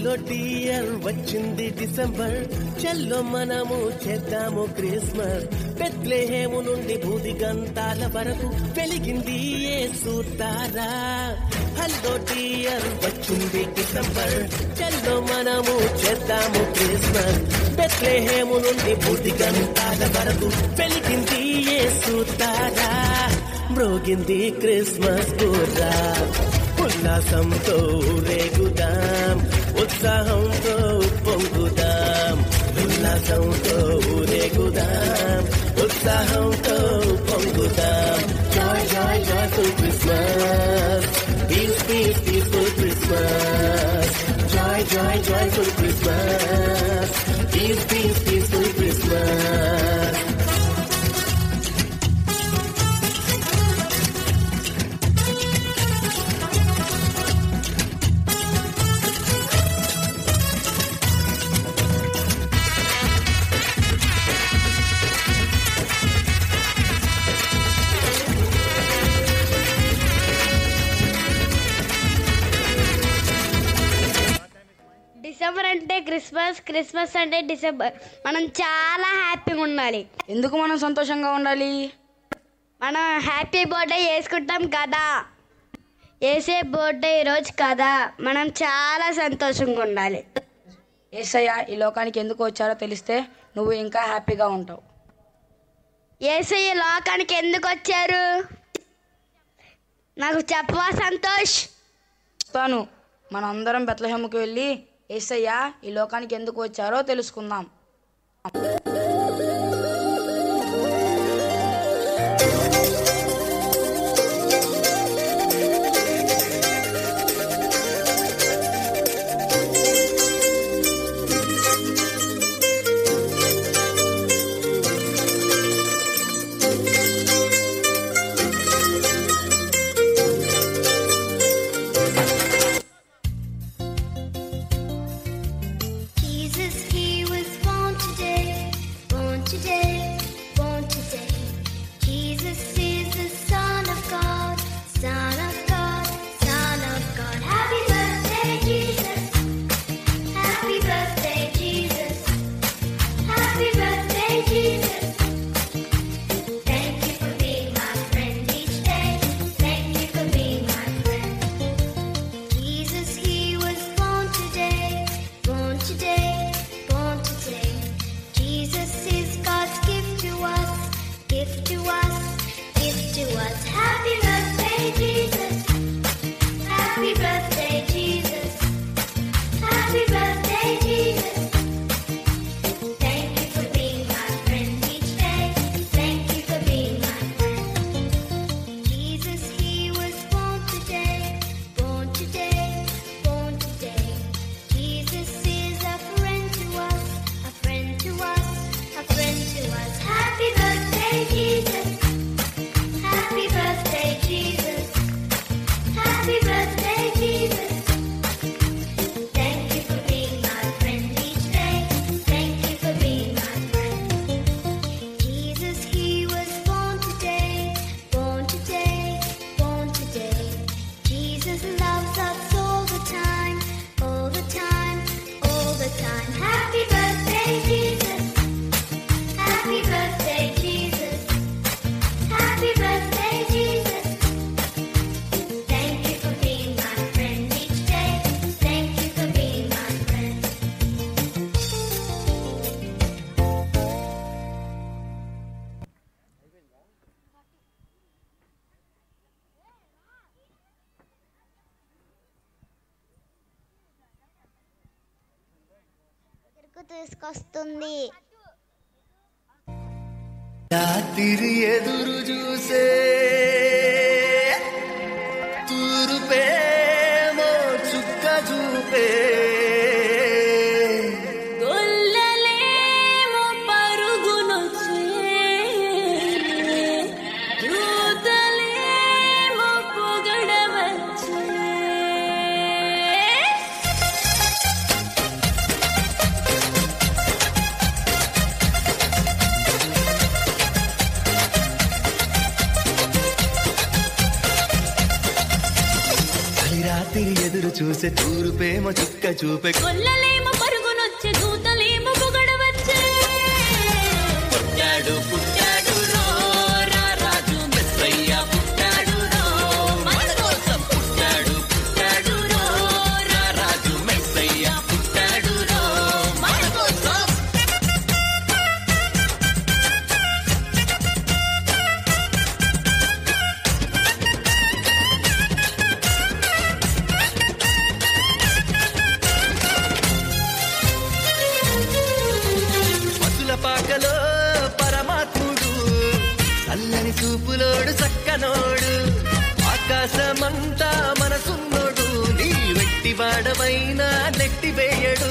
Hello dear వచ్చింది December చల్లో మనము చేద్దాము క్రిస్మస్ బెత్లెహేము నుండి భూది గంతాల వరకు వెలిగింది ఏ సూతారా హలో డియర్ వచ్చింది డిసెంబర్ చల్లో మనము చేద్దాము క్రిస్మస్ బెత్లెహేము నుండి భూది గంతాల వరకు వెలిగింది ఏ సూతారా మ్రోగింది క్రిస్మస్ గుర్రా ఉల్లాసంతో రేగుదాం ఉత్సాహంతో పొంగుదాం ఉల్లాసంతో రేగుదాం ఉత్సాహంతో పొంగుదాం joy joy joyful Christmas peace peace peaceful Christmas joy joy joyful Christmas peace peace peaceful Christmas December అంటే క్రిస్మస్ క్రిస్మస్ అంటే డిసెంబర్ మనం చాలా హ్యాపీగా ఉండాలి ఎందుకు మనం సంతోషంగా ఉండాలి మనం హ్యాపీ బర్త్డే చేసుకుంటాం కదా వేసే బర్త్డే ఈరోజు కదా మనం చాలా సంతోషంగా ఉండాలి ఏసయ్య ఈ లోకానికి ఎందుకు వచ్చారో తెలిస్తే నువ్వు ఇంకా హ్యాపీగా ఉంటావు ఏసయ్య లోకానికి ఎందుకు వచ్చారు నాకు చెప్పవా సంతోష్ చెప్తాను మనందరం బెత్లహేముకి వెళ్ళి ఏసయ్య ఈ లోకానికి ఎందుకు వచ్చారో తెలుసుకుందాం Jesus, he was born today, born today, born today. Jesus is the Son of God, Son of God, Son of God. Happy birthday, Jesus. Happy birthday, Jesus. Happy birthday, Jesus. Thank you for being my friend each day. Thank you for being my friend. Jesus, he was born today, born today, born today. Jesus is God's gift to us, gift to us, gift to us. Happy birthday, Jesus. Happy birthday, Jesus. Happy birthday, Jesus. Thank you for being my friend each day. Thank you for being my friend. Jesus, he was born today, born today, born today. Jesus is a friend to us, a friend to us, a friend to us. Happy birthday, Jesus. Happy birthday, Jesus. Happy birthday, Jesus. Thank you for being my friend each day. Thank you for being my friend. Jesus, he was born today, born today, born today. Jesus loves us all the time, all the time, all the time. Happy birthday, Jesus. Happy birthday, Jesus. Happy birthday, Jesus. Thank you for being my friend each day. Thank you for being my friend. ఇక్కడికి తీసుకొస్తుంది రాత్రి ఎదురు చూసే తూరుపేమో చుక్క చూపే గొల్లలేమో పరుగునొచ్చే దూతలేమో పొగడవచ్చే బలిరా రాత్రి ఎదురు చూసే తూరుపేమో చుక్క చూపే కొల్లలేమో పరుగునొచ్చే దూతలేమో పొగడవచ్చే పుట్టాడు పుట్టాడు రో, రా రాజు మెస్సయ్య పుట్టాడు రో. మన కోసం పుట్టాడు పుట్టాడు రో, రా రాజు మెస్సయ్య పుట్టాడు రో. మన కోసం పసుల పాకలో పరమాత్ముడు చల్లని చూపులోడు చక్కనోడు ఆకాశమంతా మనసున్నోడు నీ వెట్టి వాడమైనా నెట్టి వేయడు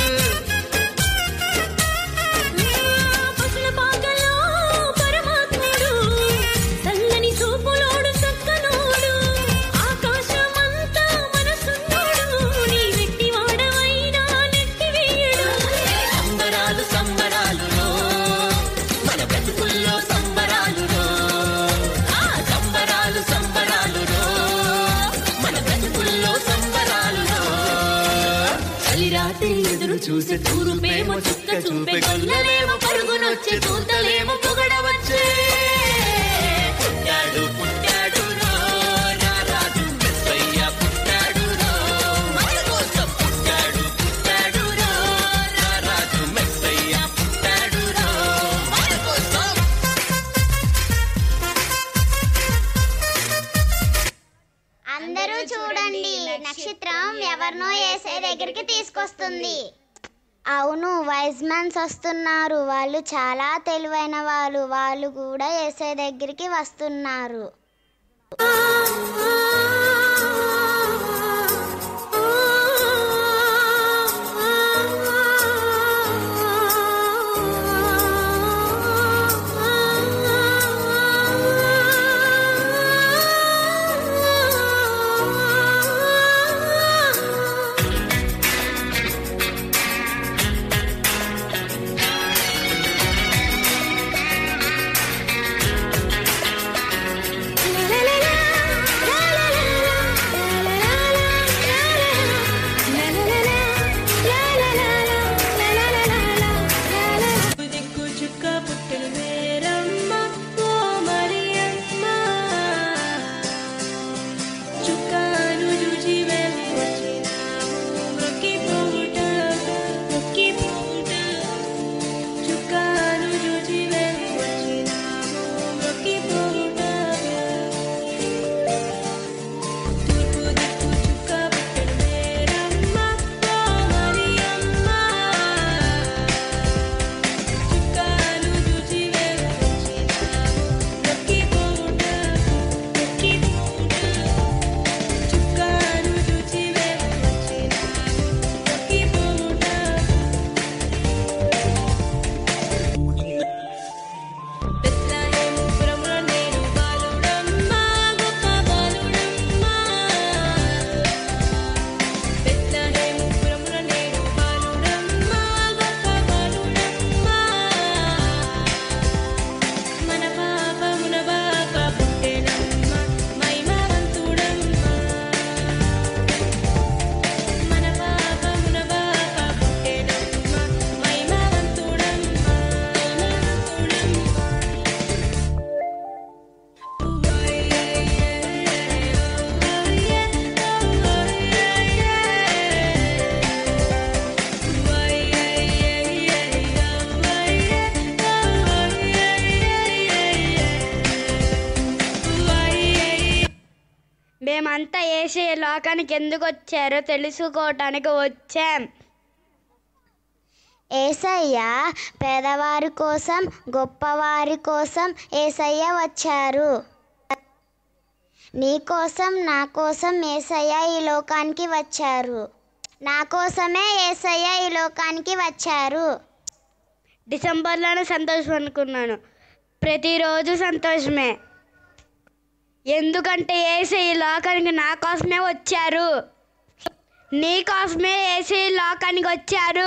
పసుల పాకలో పరమాత్ముడు చల్లని చూపులోడు చక్కనోడు ఆకాశమంతా మనసున్నోడు నీ వెట్టి వాడవైనా నెట్టి వేయడు సంబరాలు సంబరాలు మన బ్రతుకుల్లో సంబరాలు ఆ సంబరాలు సంబరాలు మన బ్రతుకుల్లో సంబరాలు చలిరాత్రి ఎదురు చూసే తూరుపేమో చుక్క చూపే గొల్లలేమో పరుగునొచ్చే తూతలేమో పొగడవచ్చే పుట్టాడు పుట్టాడు రో, రా రాజు మెస్సయ్య పుట్టాడు రో. మన కోసం పుట్టాడు పుట్టాడు రో, రా రాజు మెస్సయ్య పుట్టాడు రో. మన కోసం అందరూ చూడండి నక్షత్రం ఎవరినో ఏసై దగ్గరికి తీసుకొస్తుంది అవును వైజ్ మ్యాన్స్ వస్తున్నారు వాళ్ళు చాలా తెలివైన వాళ్ళు వాళ్ళు కూడా ఏసై దగ్గరికి వస్తున్నారు దిక్కు చుక్క పుట్టెను మేరమ్మ ఓ మరియమ్మ చుక్కను చూచి వెళ్ళి వచ్చినాము మొక్కి పోవుట మొక్కి పోవుట చుక్కను చూచి వెళ్ళి వచ్చినాము మొక్కి పోవుట తూర్పు దిక్కు చుక్క పుట్టెను మేరమ్మ ఓ మరియమ్మ చుక్కాలు చూచి వెళ్ళొచ్చినాము మొక్కి పోవుట మొక్కి పోవుట చుక్కాలు చూచి వెళ్ళొచ్చినాము మొక్కి పోవుట బెత్లహేము పురమున నేను బాలుడమ్మ గొప్ప బాలుడమ్మ బెత్లహేము పురమున నేను బాలుడమ్మ గొప్ప బాలుడమ్మ మన పాపమున బాప పుట్టెనమ్మ మహిమవంతుడమ్మ మన పాపమున బాప పుట్టెనమ్మ మహిమవంతుడమ్మ మేమంతా ఏసీ లోకానికి ఎందుకు వచ్చారో తెలుసుకోవటానికి వచ్చాం ఏసయ్య పేదవారి కోసం గొప్పవారి కోసం ఏసయ్య వచ్చారు నీ కోసం నా కోసం ఏసయ్య ఈ లోకానికి వచ్చారు నా కోసమే ఏసయ్య ఈ లోకానికి వచ్చారు డిసెంబర్లోనే సంతోషం అనుకున్నాను ప్రతిరోజు సంతోషమే ఎందుకంటే ఏసీ ఈ లోకానికి నా కోసమే వచ్చారు నీ కోసమే ఏసీ ఈ లోకానికి వచ్చారు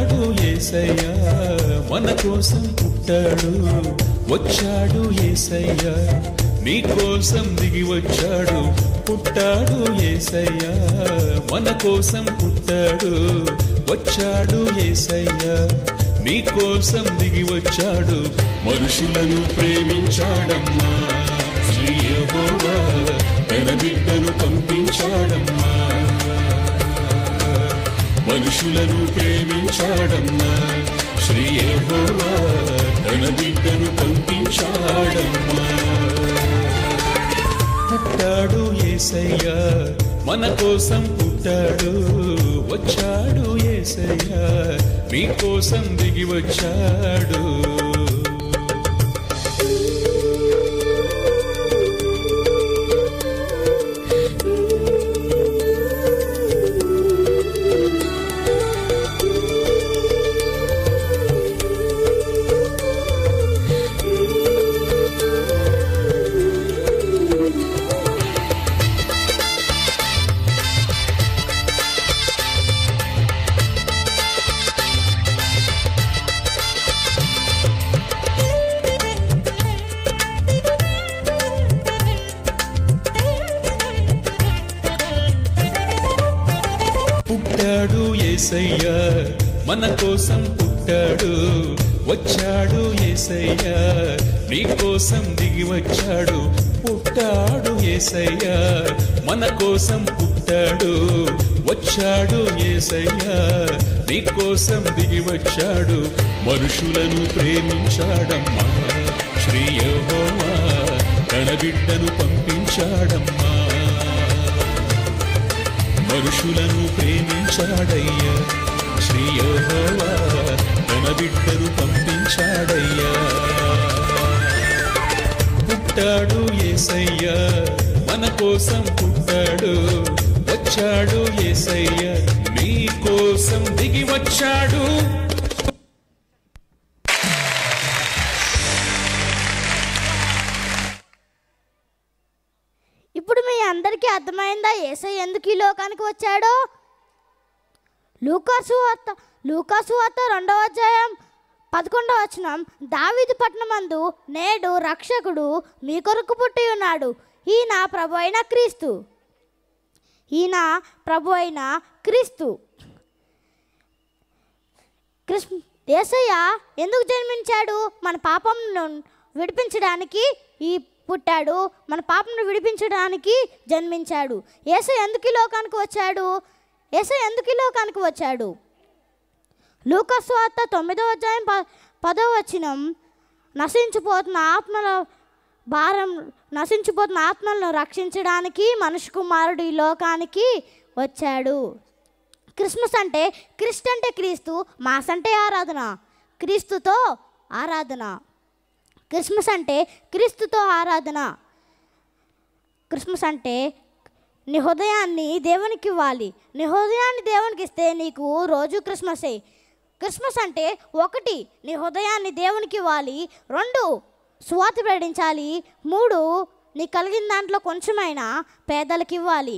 పుట్టాడు ఏసయ్యా మన కోసం పుట్టాడు వచ్చాడు ఏసయ్యా నీ కోసం దిగి వచ్చాడు పుట్టాడు ఏసయ్యా మన కోసం పుట్టాడు వచ్చాడు ఏసయ్యా నీ కోసం దిగి వచ్చాడు మనుషులను ప్రేమించాడమ్మా శ్రీ యెహోవా తన బిడ్డను పంపించాడమ్మా మనుషులను ప్రేమించాడమ్మా శ్రీ యెహోవా తన బిడ్డను పంపించాడమ్మా పుట్టాడు ఏసయ్యా మన కోసం పుట్టాడు వచ్చాడు ఏసయ్యా మీ కోసం దిగి వచ్చాడు పుట్టాడు ఏసయ్యా మన కోసం పుట్టాడు వచ్చాడు ఏసయ్యా నీ కోసం దిగి వచ్చాడు పుట్టాడు ఏసయ్యా మన కోసం పుట్టాడు వచ్చాడు ఏసయ్యా నీ కోసం దిగి వచ్చాడు మనుషులను ప్రేమించాడమ్మా శ్రీ యెహోవా తన బిడ్డను పంపించాడమ్మా మనుషులను ప్రేమించాడయ్యా శ్రీ యెహోవా తన బిడ్డను పంపించాడయ్యా పుట్టాడు ఏసయ్యా మన కోసం పుట్టాడు వచ్చాడు ఏసయ్యా నీ కోసం దిగి వచ్చాడు ఇప్పుడు మీ అందరికీ అర్థమైందా ఏసై ఎందుకు ఈ లోకానికి వచ్చాడో లూకాసు వార్త లూకాసు వార్త రెండవ అధ్యాయం పదకొండవ వచనం దావీదు పట్టణమందు నేడు రక్షకుడు మీ కొరకు పుట్టి ఉన్నాడు ఈయన ప్రభు అయిన క్రీస్తు ఈయన ప్రభు అయిన క్రీస్తు కృష్ణ ఏసయ్య ఎందుకు జన్మించాడు మన పాపంను విడిపించడానికి ఈ పుట్టాడు మన పాపను విడిపించడానికి జన్మించాడు ఏసయ్య ఎందుకు ఈ లోకానికి వచ్చాడు ఏసయ్య ఎందుకు ఈ లోకానికి వచ్చాడు లూకస్వార్త తొమ్మిదవ అధ్యాయం ప పదవ వచనం నశించిపోతున్న ఆత్మల భారం నశించిపోతున్న ఆత్మలను రక్షించడానికి మనుషు కుమారుడు ఈ లోకానికి వచ్చాడు క్రిస్మస్ అంటే క్రిస్ట్ అంటే క్రీస్తు మాస్ అంటే ఆరాధన క్రీస్తుతో ఆరాధన క్రిస్మస్ అంటే క్రీస్తుతో ఆరాధన క్రిస్మస్ అంటే నీ హృదయాన్ని దేవునికి ఇవ్వాలి నీ హృదయాన్ని దేవునికి ఇస్తే నీకు రోజు క్రిస్మసే క్రిస్మస్ అంటే ఒకటి నీ హృదయాన్ని దేవునికి ఇవ్వాలి రెండు స్వాతి ప్రకటించాలి మూడు నీ కలిగిన దాంట్లో కొంచెమైనా పేదలకు ఇవ్వాలి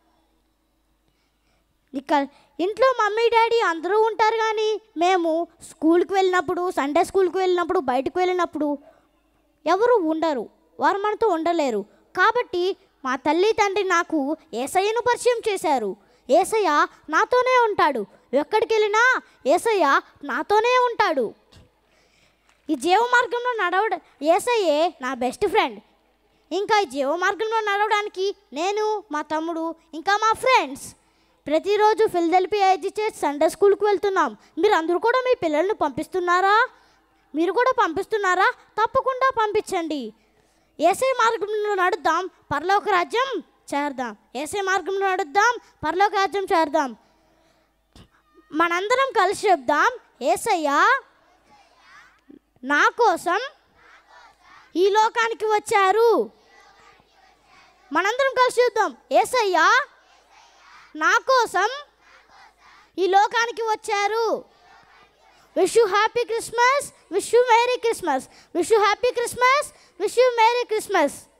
ఇక ఇంట్లో మమ్మీ డాడీ అందరూ ఉంటారు కానీ మేము స్కూల్కి వెళ్ళినప్పుడు సండే స్కూల్కి వెళ్ళినప్పుడు బయటకు వెళ్ళినప్పుడు ఎవరు ఉండరు వారు మనతో ఉండలేరు కాబట్టి మా తల్లి తండ్రి నాకు ఏసయ్యను పరిచయం చేశారు ఏసయ్య నాతోనే ఉంటాడు ఎక్కడికి వెళ్ళినా ఏసయ్య నాతోనే ఉంటాడు ఈ జీవ మార్గంలో నడవడ ఏసయ్యే నా బెస్ట్ ఫ్రెండ్ ఇంకా ఈ జీవ మార్గంలో నడవడానికి నేను మా తమ్ముడు ఇంకా మా ఫ్రెండ్స్ ప్రతిరోజు ఫిల్దెల్పి ఐజీ చర్చ్ సండే స్కూల్కి వెళ్తున్నాం మీరు అందరూ కూడా మీ పిల్లల్ని పంపిస్తున్నారా మీరు కూడా పంపిస్తున్నారా తప్పకుండా పంపించండి ఏసే మార్గంలో నడుద్దాం పరలోక రాజ్యం చేరదాం ఏసే మార్గంలో నడుద్దాం పరలోక రాజ్యం చేరదాం మనందరం కలిసి చెప్దాం ఏసయ్యా నా కోసం ఈ లోకానికి వచ్చారు మనందరం కలిసి చూద్దాం ఏసయ్యా నా కోసం ఈ లోకానికి వచ్చారు wish you happy Christmas wish you merry Christmas wish you happy Christmas wish you merry Christmas